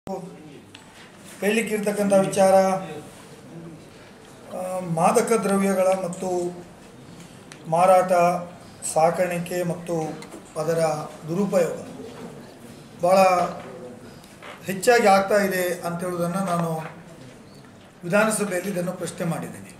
ಹೇಳಲಿಕ್ಕಿರ್ತಕ್ಕಂಥ ವಿಚಾರ ಆ, ಮಾದಕ ದ್ರವ್ಯಗಳ ಮತ್ತು ಮಾರಾಟ ಸಾಕಾಣಿಕೆ ಮತ್ತು ಅದರ ದುರುಪಯೋಗ ಭಾಳ ಹೆಚ್ಚಾಗಿ ಆಗ್ತಾ ಇದೆ ಅಂತ ಹೇಳುವುದನ್ನು ನಾನು ವಿಧಾನಸಭೆಯಲ್ಲಿ ಇದನ್ನು ಪ್ರಶ್ನೆ ಮಾಡಿದ್ದೇನೆ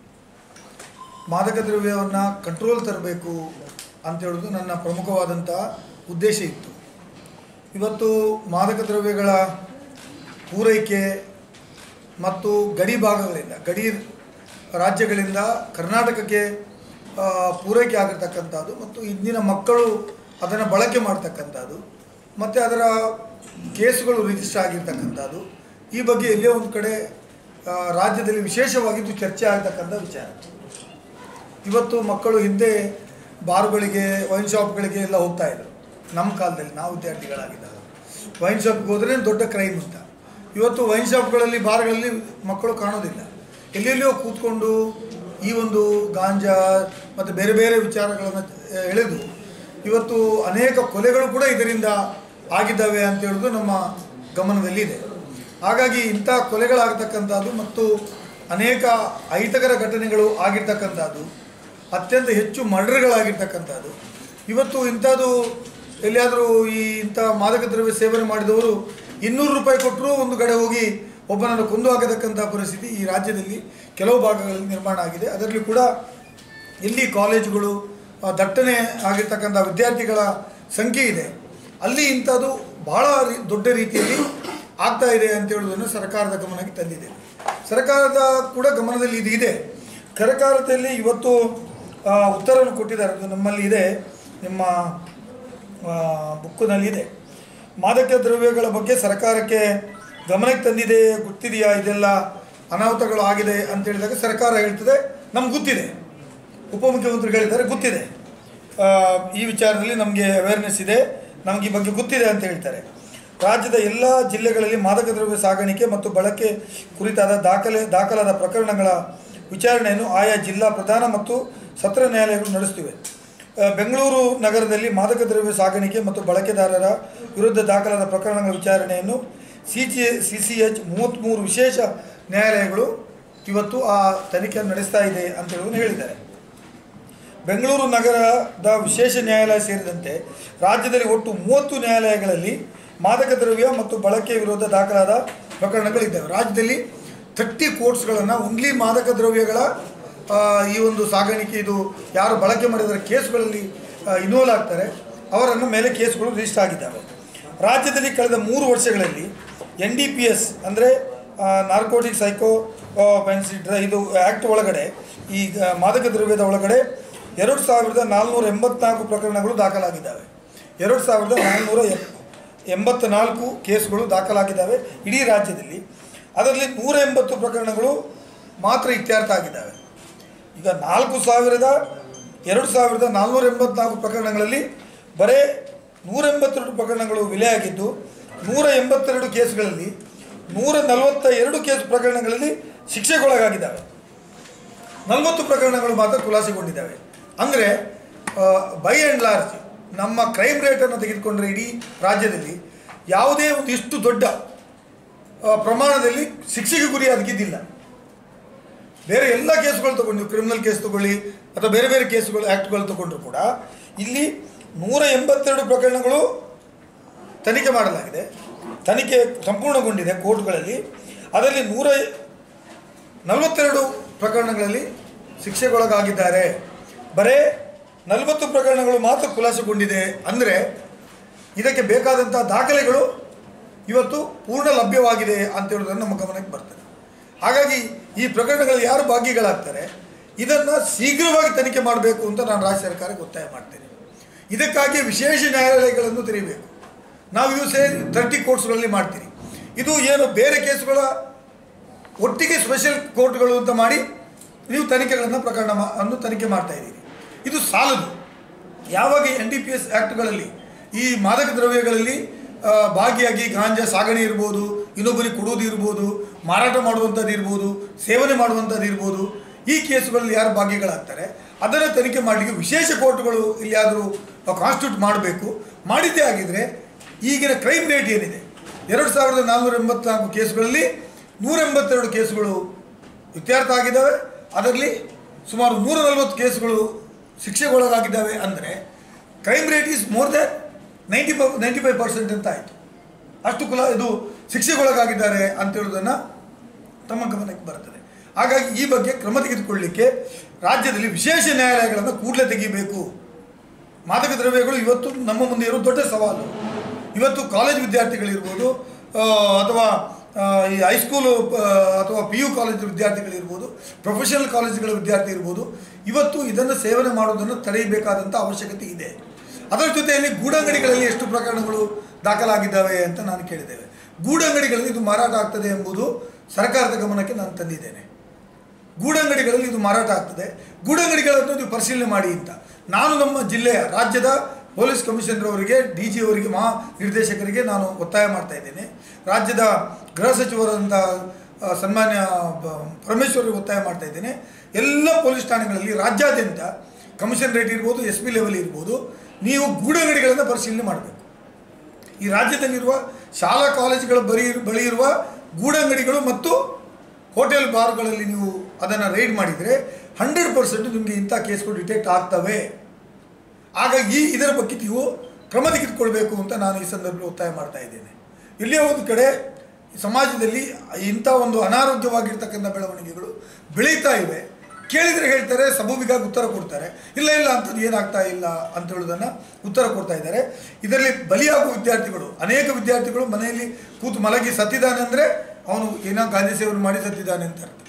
ಮಾದಕ ದ್ರವ್ಯವನ್ನು ಕಂಟ್ರೋಲ್ ತರಬೇಕು ಅಂತ ಹೇಳೋದು ನನ್ನ ಪ್ರಮುಖವಾದಂಥ ಉದ್ದೇಶ ಇತ್ತು ಇವತ್ತು ಮಾದಕ ದ್ರವ್ಯಗಳ ಪೂರೈಕೆ ಮತ್ತು ಗಡಿ ಭಾಗಗಳಿಂದ ಗಡಿ ರಾಜ್ಯಗಳಿಂದ ಕರ್ನಾಟಕಕ್ಕೆ ಆ, ಪೂರೈಕೆ ಆಗಿರ್ತಕ್ಕಂಥದ್ದು ಮತ್ತು ಇಂದಿನ ಮಕ್ಕಳು ಅದನ್ನು ಬಳಕೆ ಮಾಡ್ತಕ್ಕಂಥದ್ದು ಮತ್ತು ಅದರ ಕೇಸುಗಳು ರಿಜಿಸ್ಟರ್ ಆಗಿರ್ತಕ್ಕಂಥದ್ದು ಈ ಬಗ್ಗೆ ಎಲ್ಲೇ ಒಂದು ಕಡೆ ಆ, ರಾಜ್ಯದಲ್ಲಿ ವಿಶೇಷವಾಗಿದ್ದು ಚರ್ಚೆ ಆಗ್ತಕ್ಕಂಥ ವಿಚಾರ ಇವತ್ತು ಮಕ್ಕಳು ಹಿಂದೆ ಬಾರ್ಗಳಿಗೆ ವೈನ್ ಶಾಪ್ಗಳಿಗೆ ಎಲ್ಲ ಹೋಗ್ತಾ ಇದ್ರು ನಮ್ಮ ಕಾಲದಲ್ಲಿ ನಾವು ವಿದ್ಯಾರ್ಥಿಗಳಾಗಿದ್ದಾಗ ವೈನ್ ಶಾಪ್ಗೆ ಹೋದ್ರೆ ದೊಡ್ಡ ಕ್ರೈಮ್ ಅಂತ ಇವತ್ತು ವೈನ್ ಶಾಪ್ಗಳಲ್ಲಿ ಬಾರ್ಗಳಲ್ಲಿ ಮಕ್ಕಳು ಕಾಣೋದಿಲ್ಲ ಎಲ್ಲೆಲ್ಲಿಯೋ ಕೂತ್ಕೊಂಡು ಈ ಒಂದು ಗಾಂಜಾ ಮತ್ತು ಬೇರೆ ಬೇರೆ ವಿಚಾರಗಳನ್ನು ಎಳೆದು ಇವತ್ತು ಅನೇಕ ಕೊಲೆಗಳು ಕೂಡ ಇದರಿಂದ ಆಗಿದ್ದಾವೆ ಅಂತ ಹೇಳೋದು ನಮ್ಮ ಗಮನದಲ್ಲಿದೆ ಹಾಗಾಗಿ ಇಂಥ ಕೊಲೆಗಳಾಗತಕ್ಕಂಥದ್ದು ಮತ್ತು ಅನೇಕ ಅಹಿತಕರ ಘಟನೆಗಳು ಆಗಿರ್ತಕ್ಕಂಥದ್ದು ಅತ್ಯಂತ ಹೆಚ್ಚು ಮರ್ಡರ್ಗಳಾಗಿರ್ತಕ್ಕಂಥದ್ದು ಇವತ್ತು ಇಂಥದ್ದು ಎಲ್ಲಿಯಾದರೂ ಈ ಇಂಥ ಮಾದಕ ದ್ರವ್ಯ ಸೇವನೆ ಮಾಡಿದವರು ಇನ್ನೂರು ರೂಪಾಯಿ ಕೊಟ್ಟರೂ ಒಂದು ಕಡೆ ಹೋಗಿ ಒಬ್ಬನನ್ನು ಕೊಂದು ಹಾಕತಕ್ಕಂಥ ಪರಿಸ್ಥಿತಿ ಈ ರಾಜ್ಯದಲ್ಲಿ ಕೆಲವು ಭಾಗಗಳಲ್ಲಿ ನಿರ್ಮಾಣ ಆಗಿದೆ ಅದರಲ್ಲಿ ಕೂಡ ಎಲ್ಲಿ ಕಾಲೇಜುಗಳು ಆ, ದಟ್ಟಣೆ ಆಗಿರ್ತಕ್ಕಂಥ ವಿದ್ಯಾರ್ಥಿಗಳ ಸಂಖ್ಯೆ ಇದೆ ಅಲ್ಲಿ ಇಂಥದ್ದು ಬಹಳ ರೀ- ದೊಡ್ಡ ರೀತಿಯಲ್ಲಿ ಆಗ್ತಾ ಇದೆ ಅಂತ ಹೇಳುವುದನ್ನು ಸರ್ಕಾರದ ಗಮನಕ್ಕೆ ತಂದಿದೆ ಸರ್ಕಾರದ ಕೂಡ ಗಮನದಲ್ಲಿ ಇದು ಇದೆ ಸರ್ಕಾರದಲ್ಲಿ ಇವತ್ತು ಆ, ಉತ್ತರವನ್ನು ಕೊಟ್ಟಿದ್ದಾರೆ ಅದು ನಮ್ಮಲ್ಲಿ ಇದೆ ನಿಮ್ಮ ಬುಕ್ಕಿನಲ್ಲಿದೆ ಮಾದಕ ದ್ರವ್ಯಗಳ ಬಗ್ಗೆ ಸರ್ಕಾರಕ್ಕೆ ಗಮನಕ್ಕೆ ತಂದಿದೆ ಗೊತ್ತಿದೆಯಾ ಇದೆಲ್ಲ ಅನಾಹುತಗಳು ಆಗಿದೆ ಅಂತ ಹೇಳಿದಾಗ ಸರ್ಕಾರ ಹೇಳ್ತದೆ ನಮ್ಗೆ ಗೊತ್ತಿದೆ ಉಪಮುಖ್ಯಮಂತ್ರಿಗಳು ಹೇಳಿದ್ದಾರೆ ಗೊತ್ತಿದೆ ಆ, ಈ ವಿಚಾರದಲ್ಲಿ ನಮಗೆ ಅವೇರ್ನೆಸ್ ಇದೆ ನಮಗೆ ಈ ಬಗ್ಗೆ ಗೊತ್ತಿದೆ ಅಂತ ಹೇಳ್ತಾರೆ ರಾಜ್ಯದ ಎಲ್ಲ ಜಿಲ್ಲೆಗಳಲ್ಲಿ ಮಾದಕ ದ್ರವ್ಯ ಸಾಗಾಣಿಕೆ ಮತ್ತು ಬಳಕೆ ಕುರಿತಾದ ದಾಖಲೆ ದಾಖಲಾದ ಪ್ರಕರಣಗಳ ವಿಚಾರಣೆಯನ್ನು ಆಯಾ ಜಿಲ್ಲಾ ಪ್ರಧಾನ ಮತ್ತು ಸತ್ರ ನ್ಯಾಯಾಲಯಗಳು ನಡೆಸುತ್ತಿವೆ ಆ, ಬೆಂಗಳೂರು ನಗರದಲ್ಲಿ ಮಾದಕ ದ್ರವ್ಯ ಸಾಗಾಣಿಕೆ ಮತ್ತು ಬಳಕೆದಾರರ ವಿರುದ್ಧ ದಾಖಲಾದ ಪ್ರಕರಣಗಳ ವಿಚಾರಣೆಯನ್ನು C G C C H ಮೂವತ್ತ್ಮೂರು ವಿಶೇಷ ನ್ಯಾಯಾಲಯಗಳು ಇವತ್ತು ಆ ತನಿಖೆಯನ್ನು ನಡೆಸ್ತಾ ಇದೆ ಅಂತ ಹೇಳುವುದನ್ನು ಹೇಳಿದ್ದಾರೆ ಬೆಂಗಳೂರು ನಗರದ ವಿಶೇಷ ನ್ಯಾಯಾಲಯ ಸೇರಿದಂತೆ ರಾಜ್ಯದಲ್ಲಿ ಒಟ್ಟು ಮೂವತ್ತು ನ್ಯಾಯಾಲಯಗಳಲ್ಲಿ ಮಾದಕ ದ್ರವ್ಯ ಮತ್ತು ಬಳಕೆ ವಿರೋಧ ದಾಖಲಾದ ಪ್ರಕರಣಗಳಿದ್ದಾವೆ ರಾಜ್ಯದಲ್ಲಿ ಥರ್ಟಿ ಕೋರ್ಟ್ಸ್ಗಳನ್ನು ಓನ್ಲಿ ಮಾದಕ ದ್ರವ್ಯಗಳ ಆ, ಈ ಒಂದು ಸಾಗಾಣಿಕೆ ಇದು ಯಾರು ಬಳಕೆ ಮಾಡಿದರ ಕೇಸುಗಳಲ್ಲಿ ಇನ್ವಾಲ್ವ್ ಆಗ್ತಾರೆ ಅವರನ್ನು ಮೇಲೆ ಕೇಸುಗಳು ರಿಜಿಸ್ಟರ್ ಆಗಿದ್ದಾವೆ ರಾಜ್ಯದಲ್ಲಿ ಕಳೆದ ಮೂರು ವರ್ಷಗಳಲ್ಲಿ ಎನ್ ಡಿ ಪಿ ಎಸ್ ಅಂದರೆ ನಾರ್ಕೋಟಿಕ್ ಸೈಕೋ ಬೆನ್ಸಿಡ್ ಇದು ಆ್ಯಕ್ಟ್ ಒಳಗಡೆ ಈ ಗ- ಮಾದಕ ದ್ರವ್ಯದ ಒಳಗಡೆ ಎರಡು ಸಾವಿರದ ನಾಲ್ನೂರ ಎಂಬತ್ನಾಲ್ಕು ಪ್ರಕರಣಗಳು ದಾಖಲಾಗಿದ್ದಾವೆ ಎರಡು ಸಾವಿರದ ನಾಲ್ನೂರ ಎಪ್ ಎಂಬತ್ನಾಲ್ಕು ಕೇಸ್ಗಳು ದಾಖಲಾಗಿದ್ದಾವೆ ಇಡೀ ರಾಜ್ಯದಲ್ಲಿ ಅದರಲ್ಲಿ ನೂರ ಎಂಬತ್ತು ಪ್ರಕರಣಗಳು ಮಾತ್ರ ಇತ್ಯರ್ಥ ಆಗಿದ್ದಾವೆ ಈಗ ನಾಲ್ಕು ಸಾವಿರದ ಎರಡು ಸಾವಿರದ ನಾಲ್ನೂರ ಎಂಬತ್ನಾಲ್ಕು ಪ್ರಕರಣಗಳಲ್ಲಿ ಬರೇ ನೂರ ಎಂಬತ್ತೆರಡು ಪ್ರಕರಣಗಳು ವಿಲೆಯಾಗಿದ್ದು ನೂರ ಎಂಬತ್ತೆರಡು ಕೇಸ್ಗಳಲ್ಲಿ ನೂರ ನಲವತ್ತ ಎರಡು ಕೇಸ್ ಪ್ರಕರಣಗಳಲ್ಲಿ ಶಿಕ್ಷೆಗೊಳಗಾಗಿದ್ದಾವೆ ನಲವತ್ತು ಪ್ರಕರಣಗಳು ಮಾತ್ರ ಖುಲಾಸೆಗೊಂಡಿದ್ದಾವೆ ಅಂದರೆ ಬೈ ಆ್ಯಂಡ್ ಲಾರ್ಜ್ ನಮ್ಮ ಕ್ರೈಮ್ ರೇಟನ್ನು ತೆಗೆದುಕೊಂಡ್ರೆ ಇಡೀ ರಾಜ್ಯದಲ್ಲಿ ಯಾವುದೇ ಒಂದು ಇಷ್ಟು ದೊಡ್ಡ ಆ, ಪ್ರಮಾಣದಲ್ಲಿ ಶಿಕ್ಷೆಗೆ ಗುರಿಯಾಗಿದ್ದಿಲ್ಲ ಬೇರೆ ಎಲ್ಲ ಕೇಸುಗಳು ತಗೊಂಡು ಕ್ರಿಮಿನಲ್ ಕೇಸ್ ತಗೊಳ್ಳಿ ಅಥವಾ ಬೇರೆ ಬೇರೆ ಕೇಸುಗಳು ಆ್ಯಕ್ಟ್ಗಳು ತಗೊಂಡ್ರು ಕೂಡ ಇಲ್ಲಿ ನೂರ ಎಂಬತ್ತೆರಡು ಪ್ರಕರಣಗಳು ತನಿಖೆ ಮಾಡಲಾಗಿದೆ ತನಿಖೆ ಸಂಪೂರ್ಣಗೊಂಡಿದೆ ಕೋರ್ಟ್ಗಳಲ್ಲಿ ಅದರಲ್ಲಿ ನೂರ ನಲವತ್ತೆರಡು ಪ್ರಕರಣಗಳಲ್ಲಿ ಶಿಕ್ಷೆಗೊಳಗಾಗಿದ್ದಾರೆ ಬರೇ ನಲವತ್ತು ಪ್ರಕರಣಗಳು ಮಾತ್ರ ಖುಲಾಸೆಗೊಂಡಿದೆ ಅಂದರೆ ಇದಕ್ಕೆ ಬೇಕಾದಂಥ ದಾಖಲೆಗಳು ಇವತ್ತು ಪೂರ್ಣ ಲಭ್ಯವಾಗಿದೆ ಅಂತ ಹೇಳೋದನ್ನು ನಮ್ಮ ಗಮನಕ್ಕೆ ಬರ್ತದೆ ಹಾಗಾಗಿ ಈ ಪ್ರಕರಣಗಳಲ್ಲಿ ಯಾರು ಭಾಗಿಗಳಾಗ್ತಾರೆ ಇದನ್ನು ಶೀಘ್ರವಾಗಿ ತನಿಖೆ ಮಾಡಬೇಕು ಅಂತ ನಾನು ರಾಜ್ಯ ಸರ್ಕಾರಕ್ಕೆ ಒತ್ತಾಯ ಮಾಡ್ತೇನೆ ಇದಕ್ಕಾಗಿ ವಿಶೇಷ ನ್ಯಾಯಾಲಯಗಳನ್ನು ತೆರೀಬೇಕು ನಾವು ಇದು ಸೇರಿ ತರ್ಟಿ ಕೋರ್ಟ್ಸ್ಗಳಲ್ಲಿ ಮಾಡ್ತೀರಿ ಇದು ಏನು ಬೇರೆ ಕೇಸುಗಳ ಒಟ್ಟಿಗೆ ಸ್ಪೆಷಲ್ ಕೋರ್ಟ್ಗಳು ಅಂತ ಮಾಡಿ ನೀವು ತನಿಖೆಗಳನ್ನು ಪ್ರಕರಣ ಮಾ- ಅನ್ನು ತನಿಖೆ ಮಾಡ್ತಾ ಇದ್ದೀರಿ ಇದು ಸಾಲದು ಯಾವಾಗ ಎನ್ ಡಿ ಪಿ ಎಸ್ ಆ್ಯಕ್ಟ್ಗಳಲ್ಲಿ ಈ ಮಾದಕ ದ್ರವ್ಯಗಳಲ್ಲಿ ಆ, ಭಾಗಿಯಾಗಿ ಗಾಂಜಾ ಸಾಗಣೆ ಇರ್ಬೋದು ಇನ್ನೊಬ್ಬರಿಗೆ ಕೊಡುವುದು ಇರ್ಬೋದು ಮಾರಾಟ ಮಾಡುವಂಥದ್ದು ಇರ್ಬೋದು ಸೇವನೆ ಮಾಡುವಂಥದ್ದು ಇರ್ಬೋದು ಈ ಕೇಸುಗಳಲ್ಲಿ ಯಾರು ಭಾಗಿಗಳಾಗ್ತಾರೆ ಅದನ್ನು ತನಿಖೆ ಮಾಡಲಿಕ್ಕೆ ವಿಶೇಷ ಕೋರ್ಟ್ಗಳು ಇಲ್ಲಿಯಾದರೂ ಕಾನ್ಸ್ಟಿಟ್ಯೂಟ್ ಮಾಡಬೇಕು ಮಾಡಿದ್ದೇ ಆಗಿದ್ದರೆ ಈಗಿನ ಕ್ರೈಮ್ ರೇಟ್ ಏನಿದೆ ಎರಡು ಸಾವಿರದ ನಾನ್ನೂರ ಎಂಬತ್ನಾಲ್ಕು ಕೇಸುಗಳಲ್ಲಿ ನೂರ ಎಂಬತ್ತೆರಡು ಕೇಸುಗಳು ಇತ್ಯರ್ಥ ಆಗಿದ್ದಾವೆ ಅದರಲ್ಲಿ ಸುಮಾರು ನೂರ ನಲವತ್ತು ಕೇಸುಗಳು ಶಿಕ್ಷೆಗೊಳಗಾಗಿದ್ದಾವೆ ಅಂದರೆ crime rate is more then ninety five ninety five percent ಅಂತ ಆಯಿತು ಅಷ್ಟು ಕುಲ ಇದು ಶಿಕ್ಷೆಗೊಳಗಾಗಿದ್ದಾರೆ ಅಂತ ಹೇಳೋದನ್ನು ತಮ್ಮ ಗಮನಕ್ಕೆ ಬರ್ತದೆ ಹಾಗಾಗಿ ಈ ಬಗ್ಗೆ ಕ್ರಮ ತೆಗೆದುಕೊಳ್ಳಲಿಕ್ಕೆ ರಾಜ್ಯದಲ್ಲಿ ವಿಶೇಷ ನ್ಯಾಯಾಲಯಗಳನ್ನು ಕೂಡಲೇ ತೆಗಿಬೇಕು ಮಾದಕ ದ್ರವ್ಯಗಳು ಇವತ್ತು ನಮ್ಮ ಮುಂದೆ ಇರೋ ದೊಡ್ಡ ಸವಾಲು ಇವತ್ತು ಕಾಲೇಜ್ ವಿದ್ಯಾರ್ಥಿಗಳಿರ್ಬೋದು ಆ, ಅಥವಾ ಆ, ಈ ಹೈಸ್ಕೂಲು ಆ, ಅಥವಾ ಪಿ ಯು ಕಾಲೇಜ್ ವಿದ್ಯಾರ್ಥಿಗಳಿರ್ಬೋದು ಪ್ರೊಫೆಷನಲ್ ಕಾಲೇಜುಗಳ ವಿದ್ಯಾರ್ಥಿ ಇರ್ಬೋದು ಇವತ್ತು ಇದನ್ನು ಸೇವನೆ ಮಾಡೋದನ್ನು ತಡೆಯಬೇಕಾದಂಥ ಅವಶ್ಯಕತೆ ಇದೆ ಅದರ ಜೊತೆಯಲ್ಲಿ ಗೂಡಂಗಡಿಗಳಲ್ಲಿ ಎಷ್ಟು ಪ್ರಕರಣಗಳು ದಾಖಲಾಗಿದ್ದಾವೆ ಅಂತ ನಾನು ಕೇಳಿದ್ದೇವೆ ಗೂಡಂಗಡಿಗಳಲ್ಲಿ ಇದು ಮಾರಾಟ ಆಗ್ತದೆ ಎಂಬುದು ಸರ್ಕಾರದ ಗಮನಕ್ಕೆ ನಾನು ತಂದಿದ್ದೇನೆ ಗೂಡಂಗಡಿಗಳಲ್ಲಿ ಇದು ಮಾರಾಟ ಆಗ್ತದೆ ಗೂಡಂಗಡಿಗಳನ್ನು ನೀವು ಪರಿಶೀಲನೆ ಮಾಡಿ ಅಂತ ನಾನು ನಮ್ಮ ಜಿಲ್ಲೆಯ ರಾಜ್ಯದ ಪೊಲೀಸ್ ಕಮಿಷನರ್ ಅವರಿಗೆ ಡಿ ಜಿ ಅವರಿಗೆ ಮಹಾ ನಿರ್ದೇಶಕರಿಗೆ ನಾನು ಒತ್ತಾಯ ಮಾಡ್ತಾ ಇದ್ದೇನೆ ರಾಜ್ಯದ ಗೃಹ ಸಚಿವರಂತ ಆ, ಸನ್ಮಾನ್ಯ ಬ- ಪರಮೇಶ್ವರಿಗೆ ಒತ್ತಾಯ ಮಾಡ್ತಾ ಇದ್ದೇನೆ ಎಲ್ಲ ಪೊಲೀಸ್ ಠಾಣೆಗಳಲ್ಲಿ ರಾಜ್ಯಾದ್ಯಂತ ಕಮಿಷನ್ ರೇಟ್ ಇರ್ಬೋದು ಎಸ್ ಪಿ ಲೆವೆಲ್ ಇರ್ಬೋದು ನೀವು ಗೂಡಂಗಡಿಗಳನ್ನು ಪರಿಶೀಲನೆ ಮಾಡಬೇಕು ಈ ರಾಜ್ಯದಲ್ಲಿರುವ ಶಾಲಾ ಕಾಲೇಜುಗಳ ಬಳಿ ಬಳಿ ಇರುವ ಗೂಡಂಗಡಿಗಳು ಮತ್ತು ಹೋಟೆಲ್ ಬಾರ್ಗಳಲ್ಲಿ ನೀವು ಅದನ್ನು ರೈಡ್ ಮಾಡಿದರೆ ಹಂಡ್ರೆಡ್ ಪರ್ಸೆಂಟ್ ನಿಮಗೆ ಇಂಥ ಕೇಸ್ಗಳು ಡಿಟೆಕ್ಟ್ ಆಗ್ತವೆ ಹಾಗಾಗಿ ಇದರ ಬಗ್ಗೆ ನೀವು ಕ್ರಮ ತೆಗೆದುಕೊಳ್ಬೇಕು ಅಂತ ನಾನು ಈ ಸಂದರ್ಭದಲ್ಲಿ ಒತ್ತಾಯ ಮಾಡ್ತಾ ಇದ್ದೇನೆ ಇಲ್ಲಿಯ ಒಂದು ಕಡೆ ಸಮಾಜದಲ್ಲಿ ಇಂಥ ಒಂದು ಅನಾರೋಗ್ಯವಾಗಿರ್ತಕ್ಕಂಥ ಬೆಳವಣಿಗೆಗಳು ಬೆಳೀತಾ ಇವೆ ಕೇಳಿದರೆ ಹೇಳ್ತಾರೆ ಸಬೂಬಿಗಾಗಿ ಉತ್ತರ ಕೊಡ್ತಾರೆ ಇಲ್ಲ ಇಲ್ಲ ಅಂಥದ್ದು ಏನಾಗ್ತಾ ಇಲ್ಲ ಅಂತ ಹೇಳೋದನ್ನು ಉತ್ತರ ಕೊಡ್ತಾ ಇದ್ದಾರೆ ಇದರಲ್ಲಿ ಬಲಿಯಾಗುವ ವಿದ್ಯಾರ್ಥಿಗಳು ಅನೇಕ ವಿದ್ಯಾರ್ಥಿಗಳು ಮನೆಯಲ್ಲಿ ಕೂತು ಮಲಗಿ ಸತ್ತಿದ್ದಾನೆ ಅಂದರೆ ಅವನು ಏನೋ ಗಾಂಧಿ ಸೇವನೆ ಮಾಡಿ ಸತ್ತಿದ್ದಾನೆ ಅಂತ ಅರ್ಥ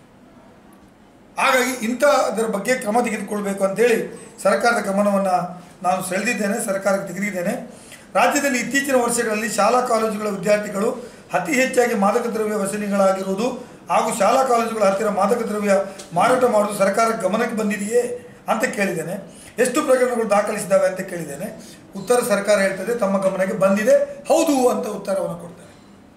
ಹಾಗಾಗಿ ಇಂಥ ಅದರ ಬಗ್ಗೆ ಕ್ರಮ ತೆಗೆದುಕೊಳ್ಬೇಕು ಅಂತೇಳಿ ಸರ್ಕಾರದ ಗಮನವನ್ನು ನಾನು ಸೆಳೆದಿದ್ದೇನೆ ಸರ್ಕಾರಕ್ಕೆ ತೆಗೆದಿದ್ದೇನೆ ರಾಜ್ಯದಲ್ಲಿ ಇತ್ತೀಚಿನ ವರ್ಷಗಳಲ್ಲಿ ಶಾಲಾ ಕಾಲೇಜುಗಳ ವಿದ್ಯಾರ್ಥಿಗಳು ಅತಿ ಹೆಚ್ಚಾಗಿ ಮಾದಕ ದ್ರವ್ಯ ವ್ಯಸನಿಗಳಾಗಿರುವುದು ಹಾಗೂ ಶಾಲಾ ಕಾಲೇಜುಗಳ ಹತ್ತಿರ ಮಾದಕ ದ್ರವ್ಯ ಮಾರಾಟ ಮಾಡುವುದು ಸರ್ಕಾರ ಗಮನಕ್ಕೆ ಬಂದಿದೆಯೇ ಅಂತ ಕೇಳಿದ್ದೇನೆ ಎಷ್ಟು ಪ್ರಕರಣಗಳು ದಾಖಲಿಸಿದ್ದಾವೆ ಅಂತ ಕೇಳಿದ್ದೇನೆ ಉತ್ತರ ಸರ್ಕಾರ ಹೇಳ್ತದೆ ತಮ್ಮ ಗಮನಕ್ಕೆ ಬಂದಿದೆ ಹೌದು ಅಂತ ಉತ್ತರವನ್ನು ಕೊಡ್ತಾರೆ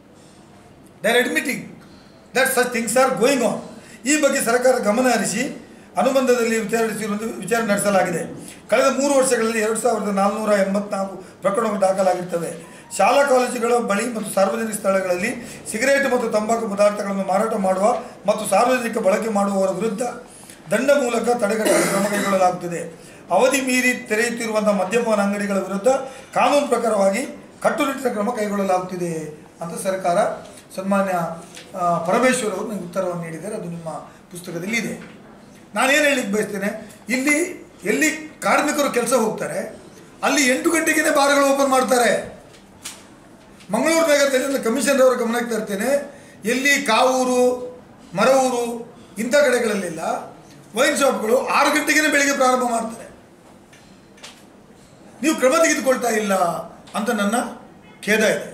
they are admitting that such things are going on ಈ ಬಗ್ಗೆ ಸರ್ಕಾರ ಗಮನ ಹರಿಸಿ ಅನುಬಂಧದಲ್ಲಿ ವಿಚಾರಿಸಿರುವುದು ವಿಚಾರಣೆ ನಡೆಸಲಾಗಿದೆ ಕಳೆದ ಮೂರು ವರ್ಷಗಳಲ್ಲಿ ಎರಡು ಸಾವಿರದ ನಾಲ್ನೂರ ಎಂಬತ್ನಾಲ್ಕು ಪ್ರಕರಣಗಳು ದಾಖಲಾಗಿರ್ತವೆ ಶಾಲಾ ಕಾಲೇಜುಗಳ ಬಳಿ ಮತ್ತು ಸಾರ್ವಜನಿಕ ಸ್ಥಳಗಳಲ್ಲಿ ಸಿಗರೇಟ್ ಮತ್ತು ತಂಬಾಕು ಪದಾರ್ಥಗಳನ್ನು ಮಾರಾಟ ಮಾಡುವ ಮತ್ತು ಸಾರ್ವಜನಿಕ ಬಳಕೆ ಮಾಡುವವರ ವಿರುದ್ಧ ದಂಡ ಮೂಲಕ ತಡೆಗಟ್ಟಲು ಕ್ರಮ ಕೈಗೊಳ್ಳಲಾಗುತ್ತಿದೆ ಅವಧಿ ಮೀರಿ ತೆರೆಯುತ್ತಿರುವಂತಹ ಮದ್ಯಪಾನ ಅಂಗಡಿಗಳ ವಿರುದ್ಧ ಕಾನೂನು ಪ್ರಕಾರವಾಗಿ ಕಟ್ಟುನಿಟ್ಟಿನ ಕ್ರಮ ಕೈಗೊಳ್ಳಲಾಗುತ್ತಿದೆ ಅಂತ ಸರ್ಕಾರ ಸನ್ಮಾನ್ಯ ಆ, ಪರಮೇಶ್ವರ್ ಅವರು ನನಗೆ ಉತ್ತರವನ್ನು ನೀಡಿದ್ದಾರೆ ಅದು ನಿಮ್ಮ ಪುಸ್ತಕದಲ್ಲಿ ಇದೆ ನಾನೇನು ಹೇಳಿಕ್ಕೆ ಬಯಸ್ತೇನೆ ಇಲ್ಲಿ ಎಲ್ಲಿ ಕಾರ್ಮಿಕರು ಕೆಲಸ ಹೋಗ್ತಾರೆ ಅಲ್ಲಿ ಎಂಟು ಗಂಟೆಗೇ ಬಾರ್ಗಳು ಓಪನ್ ಮಾಡ್ತಾರೆ ಮಂಗಳೂರು ನಗರದಲ್ಲಿ ನಾನು ಕಮಿಷನರ್ ಅವರ ಗಮನಕ್ಕೆ ತರ್ತೇನೆ ಎಲ್ಲಿ ಕಾವೂರು ಮರವೂರು ಇಂಥ ಕಡೆಗಳಲ್ಲೆಲ್ಲ ವೈನ್ ಶಾಪ್ಗಳು ಆರು ಗಂಟೆಗೇ ಬೆಳಿಗ್ಗೆ ಪ್ರಾರಂಭ ಮಾಡ್ತಾರೆ ನೀವು ಕ್ರಮ ತೆಗೆದುಕೊಳ್ತಾ ಇಲ್ಲ ಅಂತ ನನ್ನ ಖೇದ ಇದೆ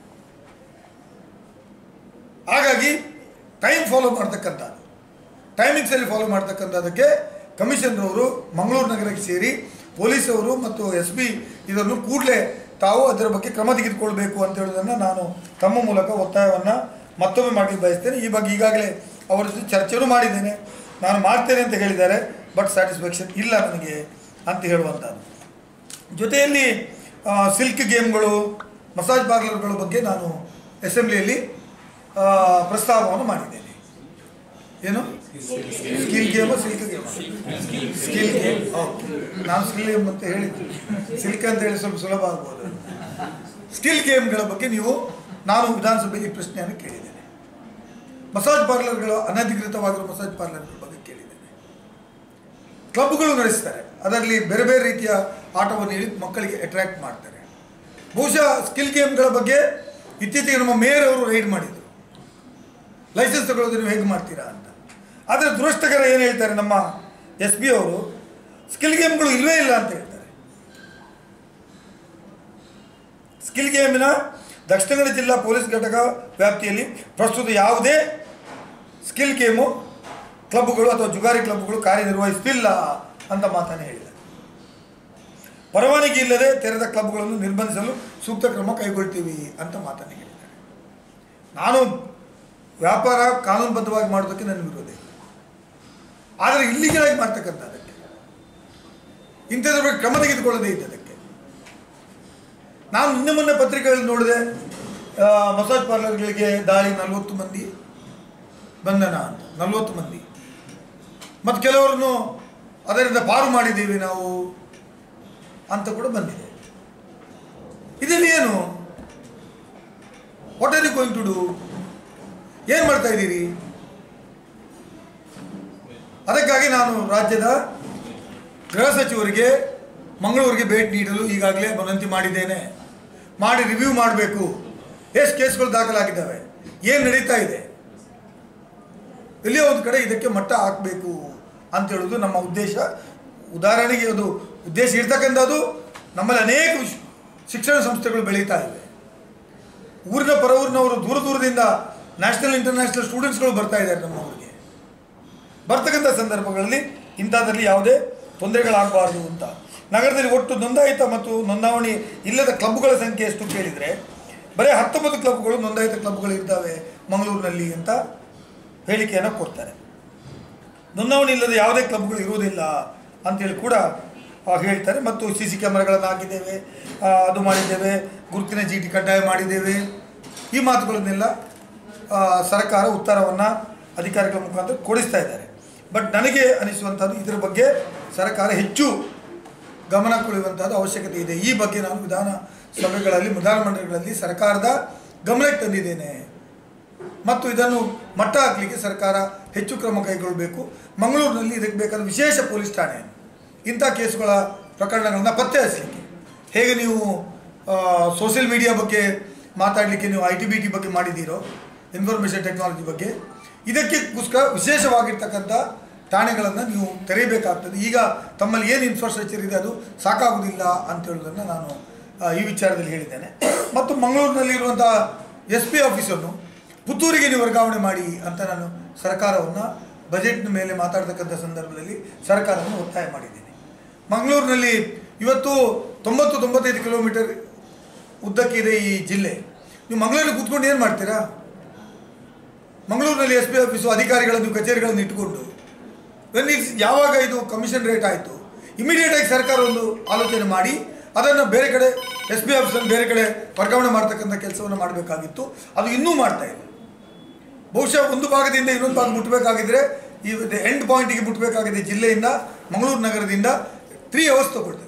ಹಾಗಾಗಿ ಟೈಮ್ ಫಾಲೋ ಮಾಡ್ತಕ್ಕಂಥದ್ದು ಟೈಮಿಂಗ್ಸಲ್ಲಿ ಫಾಲೋ ಮಾಡ್ತಕ್ಕಂಥದ್ದಕ್ಕೆ ಕಮಿಷನರ್ ಅವರು ಮಂಗಳೂರು ನಗರಕ್ಕೆ ಸೇರಿ ಪೊಲೀಸ್ ಅವರು ಮತ್ತು ಎಸ್ ಪಿ ಇದನ್ನು ಕೂಡಲೇ ತಾವು ಅದರ ಬಗ್ಗೆ ಕ್ರಮ ತೆಗೆದುಕೊಳ್ಬೇಕು ಅಂತ ಹೇಳೋದನ್ನು ನಾನು ತಮ್ಮ ಮೂಲಕ ಒತ್ತಾಯವನ್ನು ಮತ್ತೊಮ್ಮೆ ಮಾಡಿ ಬಯಸ್ತೇನೆ ಈ ಬಗ್ಗೆ ಈಗಾಗಲೇ ಅವರ ಜೊತೆ ಚರ್ಚೆನೂ ಮಾಡಿದ್ದೇನೆ ನಾನು ಮಾಡ್ತೇನೆ ಅಂತ ಹೇಳಿದ್ದಾರೆ ಬಟ್ ಸ್ಯಾಟಿಸ್ಫ್ಯಾಕ್ಷನ್ ಇಲ್ಲ ನನಗೆ ಅಂತ ಹೇಳುವಂಥದ್ದು ಜೊತೆಯಲ್ಲಿ ಸಿಲ್ಕ್ ಗೇಮ್ಗಳು ಮಸಾಜ್ ಪಾರ್ಲರ್ಗಳ ಬಗ್ಗೆ ನಾನು ಅಸೆಂಬ್ಲಿಯಲ್ಲಿ ಆ, ಪ್ರಸ್ತಾವವನ್ನು ಮಾಡಿದ್ದೇನೆ ಏನು skill game silk game skill game okay ನಾನು ಸ್ಕಿಲ್ ಗೇಮ್ ಅಂತ ಹೇಳಿದ್ದು ಸಿಲ್ಕ್ ಅಂತ ಹೇಳಿ ಸ್ವಲ್ಪ ಸುಲಭ ಆಗ್ಬೋದು ಸ್ಕಿಲ್ ಗೇಮ್ಗಳ ಬಗ್ಗೆ ನೀವು ನಾನು ವಿಧಾನಸಭೆಯಲ್ಲಿ ಪ್ರಶ್ನೆಯನ್ನು ಕೇಳಿದ್ದೇನೆ ಮಸಾಜ್ ಪಾರ್ಲರ್ಗಳು ಅನಧಿಕೃತವಾಗಿರುವ ಮಸಾಜ್ ಪಾರ್ಲರ್ಗಳ ಬಗ್ಗೆ ಕೇಳಿದ್ದೇನೆ ಕ್ಲಬ್ಗಳು ನಡೆಸ್ತಾರೆ ಅದರಲ್ಲಿ ಬೇರೆ ಬೇರೆ ರೀತಿಯ ಆಟವನ್ನು ಹೇಳಿ ಮಕ್ಕಳಿಗೆ ಅಟ್ರಾಕ್ಟ್ ಮಾಡ್ತಾರೆ ಬಹುಶಃ ಸ್ಕಿಲ್ ಗೇಮ್ಗಳ ಬಗ್ಗೆ ಇತ್ತೀಚೆಗೆ ನಮ್ಮ ಮೇಯರ್ ಅವರು ರೈಡ್ ಮಾಡಿದರು ಲೈಸೆನ್ಸ್ ತಗೊಳ್ಳೋದು ನೀವು ಹೇಗೆ ಮಾಡ್ತೀರಾ ಅಂತ ಆದರೆ ದುರಷ್ಟಕರ ಏನು ಹೇಳ್ತಾರೆ ನಮ್ಮ ಎಸ್ ಪಿ ಅವರು ಸ್ಕಿಲ್ ಗೇಮ್ಗಳು ಇಲ್ಲವೇ ಇಲ್ಲ ಅಂತ ಹೇಳ್ತಾರೆ ಸ್ಕಿಲ್ ಗೇಮಿನ ದಕ್ಷಿಣ ಕನ್ನಡ ಜಿಲ್ಲಾ ಪೊಲೀಸ್ ಘಟಕ ವ್ಯಾಪ್ತಿಯಲ್ಲಿ ಪ್ರಸ್ತುತ ಯಾವುದೇ ಸ್ಕಿಲ್ ಗೇಮು ಕ್ಲಬ್ಗಳು ಅಥವಾ ಜುಗಾರಿ ಕ್ಲಬ್ಗಳು ಕಾರ್ಯನಿರ್ವಹಿಸುತ್ತಿಲ್ಲ ಅಂತ ಮಾತನ್ನು ಹೇಳಿದ್ದಾರೆ ಪರವಾನಗಿ ಇಲ್ಲದೆ ತೆರೆದ ಕ್ಲಬ್ಗಳನ್ನು ನಿರ್ಬಂಧಿಸಲು ಸೂಕ್ತ ಕ್ರಮ ಕೈಗೊಳ್ತೀವಿ ಅಂತ ಮಾತನ್ನು ಹೇಳಿದ್ದಾರೆ ನಾನು ವ್ಯಾಪಾರ ಕಾನೂನುಬದ್ಧವಾಗಿ ಮಾಡೋದಕ್ಕೆ ನನ್ನ ವಿರೋಧ ಇಲ್ಲ ಆದರೆ ಇಲ್ಲಿಗಳಾಗಿ ಮಾಡ್ತಕ್ಕಂಥದ್ದಕ್ಕೆ ಇಂಥದ್ರ ಬಗ್ಗೆ ಕ್ರಮ ತೆಗೆದುಕೊಳ್ಳದೇ ಇದ್ದದಕ್ಕೆ ನಾನು ನಿನ್ನೆ ಮೊನ್ನೆ ಪತ್ರಿಕೆಗಳಲ್ಲಿ ನೋಡಿದೆ ಆ, ಮಸಾಜ್ ಪಾರ್ಲರ್ಗಳಿಗೆ ದಾಳಿ ನಲವತ್ತು ಮಂದಿ ಬಂಧನ ಅಂತ ನಲವತ್ತು ಮಂದಿ ಮತ್ತು ಕೆಲವರನ್ನು ಅದರಿಂದ ಪಾರು ಮಾಡಿದ್ದೀವಿ ನಾವು ಅಂತ ಕೂಡ ಬಂದಿದೆ ಇದರಲ್ಲಿ ಏನು what are you going to do ಏನು ಮಾಡ್ತಾ ಇದ್ದೀರಿ ಅದಕ್ಕಾಗಿ ನಾನು ರಾಜ್ಯದ ಗೃಹ ಸಚಿವರಿಗೆ ಮಂಗಳೂರಿಗೆ ಭೇಟಿ ನೀಡಲು ಈಗಾಗಲೇ ವಿನಂತಿ ಮಾಡಿದ್ದೇನೆ ಮಾಡಿ ರಿವ್ಯೂ ಮಾಡಬೇಕು ಎಷ್ಟು ಕೇಸ್ಗಳು ದಾಖಲಾಗಿದ್ದಾವೆ ಏನು ನಡೀತಾ ಇದೆ ಎಲ್ಲಿಯೋ ಒಂದು ಕಡೆ ಇದಕ್ಕೆ ಮಟ್ಟ ಹಾಕಬೇಕು ಅಂತ ಹೇಳೋದು ನಮ್ಮ ಉದ್ದೇಶ ಉದಾಹರಣೆಗೆ ಅದು ಉದ್ದೇಶ ಇರ್ತಕ್ಕಂಥದ್ದು ನಮ್ಮಲ್ಲಿ ಅನೇಕ ವಿಶ್- ಶಿಕ್ಷಣ ಸಂಸ್ಥೆಗಳು ಬೆಳೀತಾ ಇವೆ ಊರಿನ ಪರವೂರಿನವರು ದೂರ ದೂರದಿಂದ ನ್ಯಾಷನಲ್ ಇಂಟರ್ನ್ಯಾಷನಲ್ ಸ್ಟೂಡೆಂಟ್ಸ್ಗಳು ಬರ್ತಾ ಇದ್ದಾರೆ ನಮ್ಮ ಊರಿಗೆ ಬರ್ತಕ್ಕಂಥ ಸಂದರ್ಭಗಳಲ್ಲಿ ಇಂಥದ್ರಲ್ಲಿ ಯಾವುದೇ ತೊಂದರೆಗಳಾಗಬಾರ್ದು ಅಂತ ನಗರದಲ್ಲಿ ಒಟ್ಟು ನೋಂದಾಯಿತ ಮತ್ತು ನೋಂದಾವಣಿ ಇಲ್ಲದ ಕ್ಲಬ್ಗಳ ಸಂಖ್ಯೆ ಎಷ್ಟು ಕೇಳಿದರೆ ಬರೀ ಹತ್ತೊಂಬತ್ತು ಕ್ಲಬ್ಗಳು ನೋಂದಾಯಿತ ಕ್ಲಬ್ಗಳು ಇರ್ತವೆ ಮಂಗಳೂರಿನಲ್ಲಿ ಅಂತ ಹೇಳಿಕೆಯನ್ನು ಕೊಡ್ತಾರೆ ನೋಂದಾವಣಿ ಇಲ್ಲದ ಯಾವುದೇ ಕ್ಲಬ್ಗಳು ಇರುವುದಿಲ್ಲ ಅಂತೇಳಿ ಕೂಡ ಆ, ಹೇಳ್ತಾರೆ ಮತ್ತು ಸಿ ಸಿ ಕ್ಯಾಮರಾಗಳನ್ನು ಹಾಕಿದ್ದೇವೆ ಆ, ಅದು ಮಾಡಿದ್ದೇವೆ ಗುರುತಿನ ಚೀಟಿ ಕಡ್ಡಾಯ ಮಾಡಿದ್ದೇವೆ ಈ ಮಾತುಗಳನ್ನೆಲ್ಲ ಆ, ಸರ್ಕಾರ ಉತ್ತರವನ್ನು ಅಧಿಕಾರಿಗಳ ಮುಖಾಂತರ ಕೊಡಿಸ್ತಾ ಇದ್ದಾರೆ ಬಟ್ ನನಗೆ ಅನಿಸುವಂಥದ್ದು ಇದರ ಬಗ್ಗೆ ಸರ್ಕಾರ ಹೆಚ್ಚು ಗಮನ ಕೊಡುವಂಥದ್ದು ಅವಶ್ಯಕತೆ ಇದೆ ಈ ಬಗ್ಗೆ ನಾನು ವಿಧಾನ ಸಭೆಗಳಲ್ಲಿ ವಿಧಾನಮಂಡಲಗಳಲ್ಲಿ ಸರ್ಕಾರದ ಗಮನಕ್ಕೆ ತಂದಿದ್ದೇನೆ ಮತ್ತು ಇದನ್ನು ಮಟ್ಟ ಹಾಕಲಿಕ್ಕೆ ಸರ್ಕಾರ ಹೆಚ್ಚು ಕ್ರಮ ಕೈಗೊಳ್ಳಬೇಕು ಮಂಗಳೂರಿನಲ್ಲಿ ಇದಕ್ಕೆ ಬೇಕಾದ ವಿಶೇಷ ಪೊಲೀಸ್ ಠಾಣೆ ಇಂಥ ಕೇಸುಗಳ ಪ್ರಕರಣಗಳನ್ನು ಪತ್ತೆ ಹಚ್ಚಲಿಕ್ಕೆ ಹೇಗೆ ನೀವು ಸೋಷಿಯಲ್ ಮೀಡಿಯಾ ಬಗ್ಗೆ ಮಾತಾಡಲಿಕ್ಕೆ ನೀವು ಐ ಟಿ ಬಿ ಟಿ ಬಗ್ಗೆ ಮಾಡಿದ್ದೀರೋ ಇನ್ಫಾರ್ಮೇಷನ್ ಟೆಕ್ನಾಲಜಿ ಬಗ್ಗೆ ಇದಕ್ಕೋಸ್ಕರ ವಿಶೇಷವಾಗಿರ್ತಕ್ಕಂಥ ಠಾಣೆಗಳನ್ನು ನೀವು ತೆರೆಯಬೇಕಾಗ್ತದೆ ಈಗ ತಮ್ಮಲ್ಲಿ ಏನು ಇನ್ಫ್ರಾಸ್ಟ್ರಕ್ಚರ್ ಇದೆ ಅದು ಸಾಕಾಗುವುದಿಲ್ಲ ಅಂತ ಹೇಳೋದನ್ನು ನಾನು ಆ, ಈ ವಿಚಾರದಲ್ಲಿ ಹೇಳಿದ್ದೇನೆ ಮತ್ತು ಮಂಗಳೂರಿನಲ್ಲಿರುವಂಥ ಎಸ್ ಪಿ ಆಫೀಸನ್ನು ಪುತ್ತೂರಿಗೆ ನೀವು ವರ್ಗಾವಣೆ ಮಾಡಿ ಅಂತ ನಾನು ಸರ್ಕಾರವನ್ನು ಬಜೆಟ್ನ ಮೇಲೆ ಮಾತಾಡ್ತಕ್ಕಂಥ ಸಂದರ್ಭದಲ್ಲಿ ಸರ್ಕಾರವನ್ನು ಒತ್ತಾಯ ಮಾಡಿದ್ದೇನೆ ಮಂಗಳೂರಿನಲ್ಲಿ ಇವತ್ತು ತೊಂಬತ್ತು ತೊಂಬತ್ತೈದು ಕಿಲೋಮೀಟರ್ ಉದ್ದಕ್ಕಿದೆ ಈ ಜಿಲ್ಲೆ ನೀವು ಮಂಗಳೂರಲ್ಲಿ ಕೂತ್ಕೊಂಡು ಏನು ಮಾಡ್ತೀರಾ ಮಂಗಳೂರಿನಲ್ಲಿ ಎಸ್ ಪಿ ಆಫೀಸು ಅಧಿಕಾರಿಗಳನ್ನು ಕಚೇರಿಗಳನ್ನು ಇಟ್ಟುಕೊಂಡು ವೆನ್ ಇಟ್ಸ್ ಯಾವಾಗ ಇದು ಕಮಿಷನ್ ರೇಟ್ ಆಯಿತು ಇಮಿಡಿಯೇಟಾಗಿ ಸರ್ಕಾರ ಒಂದು ಆಲೋಚನೆ ಮಾಡಿ ಅದನ್ನು ಬೇರೆ ಕಡೆ ಎಸ್ ಪಿ ಆಫೀಸನ್ನು ಬೇರೆ ಕಡೆ ವರ್ಗಾವಣೆ ಮಾಡ್ತಕ್ಕಂಥ ಕೆಲಸವನ್ನು ಮಾಡಬೇಕಾಗಿತ್ತು ಅದು ಇನ್ನೂ ಮಾಡ್ತಾ ಇಲ್ಲ ಬಹುಶಃ ಒಂದು ಭಾಗದಿಂದ ಇನ್ನೊಂದು ಭಾಗ ಮುಟ್ಟಬೇಕಾಗಿದ್ರೆ ಈ ಎಂಡ್ ಪಾಯಿಂಟಿಗೆ ಮುಟ್ಟಬೇಕಾಗಿದೆ ಜಿಲ್ಲೆಯಿಂದ ಮಂಗಳೂರು ನಗರದಿಂದ ತ್ರೀ ಅವರ್ಸ್ ತಗೊಳ್ತದೆ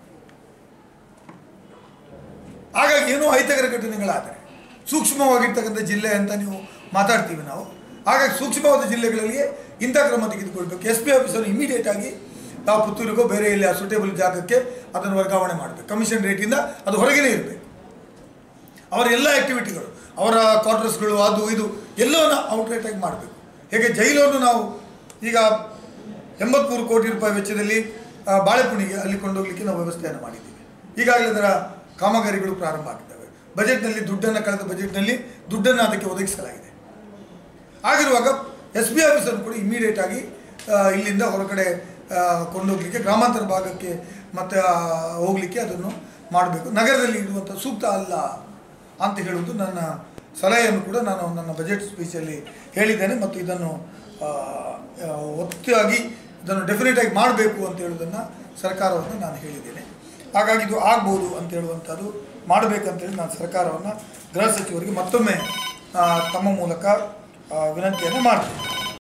ಹಾಗಾಗಿ ಏನೋ ಅಹಿತಕರ ಘಟನೆಗಳಾದರೆ ಸೂಕ್ಷ್ಮವಾಗಿರ್ತಕ್ಕಂಥ ಜಿಲ್ಲೆ ಅಂತ ನೀವು ಮಾತಾಡ್ತೀವಿ ನಾವು ಹಾಗಾಗಿ ಸೂಕ್ಷ್ಮವಾದ ಜಿಲ್ಲೆಗಳಲ್ಲಿ ಇಂಥ ಕ್ರಮ ತೆಗೆದುಕೊಳ್ಬೇಕು ಎಸ್ ಪಿ ಆಫೀಸನ್ನು ಇಮಿಡಿಯೇಟ್ ಆಗಿ ನಾವು ಪುತ್ತೂರಿಗೋ ಬೇರೆ ಇಲ್ಲಿ ಸೂಟೇಬಲ್ ಜಾಗಕ್ಕೆ ಅದನ್ನು ವರ್ಗಾವಣೆ ಮಾಡಬೇಕು ಕಮಿಷನ್ ರೇಟಿಂದ ಅದು ಹೊರಗೇನೆ ಇರಬೇಕು ಅವರ ಎಲ್ಲ ಆ್ಯಕ್ಟಿವಿಟಿಗಳು ಅವರ ಕ್ವಾರ್ಟರ್ಸ್ಗಳು ಅದು ಇದು ಎಲ್ಲವನ್ನು ಔಟ್ರೇಟಾಗಿ ಮಾಡಬೇಕು ಹೇಗೆ ಜೈಲನ್ನು ನಾವು ಈಗ ಎಂಬತ್ಮೂರು ಕೋಟಿ ರೂಪಾಯಿ ವೆಚ್ಚದಲ್ಲಿ ಆ, ಬಾಳೆಪುಣಿಗೆ ಅಲ್ಲಿ ಕೊಂಡೋಗ್ಲಿಕ್ಕೆ ನಾವು ವ್ಯವಸ್ಥೆಯನ್ನು ಮಾಡಿದ್ದೀವಿ ಈಗಾಗಲೇ ಅದರ ಕಾಮಗಾರಿಗಳು ಪ್ರಾರಂಭ ಆಗಿದ್ದಾವೆ ಬಜೆಟ್ನಲ್ಲಿ ದುಡ್ಡನ್ನು ಕಳೆದ ಬಜೆಟ್ನಲ್ಲಿ ದುಡ್ಡನ್ನು ಅದಕ್ಕೆ ಒದಗಿಸಲಾಗಿದೆ ಆಗಿರುವಾಗ ಎಸ್ ಬಿ ಆಫೀಸನ್ನು ಕೂಡ ಇಮಿಡಿಯೇಟ್ ಆಗಿ ಆ, ಇಲ್ಲಿಂದ ಹೊರಗಡೆ ಆ, ಕೊಂಡೋಗ್ಲಿಕ್ಕೆ ಗ್ರಾಮಾಂತರ ಭಾಗಕ್ಕೆ ಮತ್ತು ಹೋಗಲಿಕ್ಕೆ ಅದನ್ನು ಮಾಡಬೇಕು ನಗರದಲ್ಲಿ ಇಡುವಂಥ ಸೂಕ್ತ ಅಲ್ಲ ಅಂತ ಹೇಳುವುದು ನನ್ನ ಸಲಹೆಯನ್ನು ಕೂಡ ನಾನು ನನ್ನ ಬಜೆಟ್ ಸ್ಪೀಚಲ್ಲಿ ಹೇಳಿದ್ದೇನೆ ಮತ್ತು ಇದನ್ನು ಆ, ಆ, ಒತ್ತಾಗಿ ಇದನ್ನು ಡೆಫಿನೆಟ್ ಆಗಿ ಮಾಡಬೇಕು ಅಂತ ಹೇಳುವುದನ್ನು ಸರ್ಕಾರವನ್ನು ನಾನು ಹೇಳಿದ್ದೇನೆ ಹಾಗಾಗಿ ಇದು ಆಗ್ಬೋದು ಅಂತ ಹೇಳುವಂಥದ್ದು ಮಾಡಬೇಕಂತೇಳಿ ನಾನು ಸರ್ಕಾರವನ್ನು ಗೃಹ ಸಚಿವರಿಗೆ ಮತ್ತೊಮ್ಮೆ ಆ, ತಮ್ಮ ಮೂಲಕ ಆ, ವಿನಂತಿಯನ್ನು ಮಾಡ್ತೀನಿ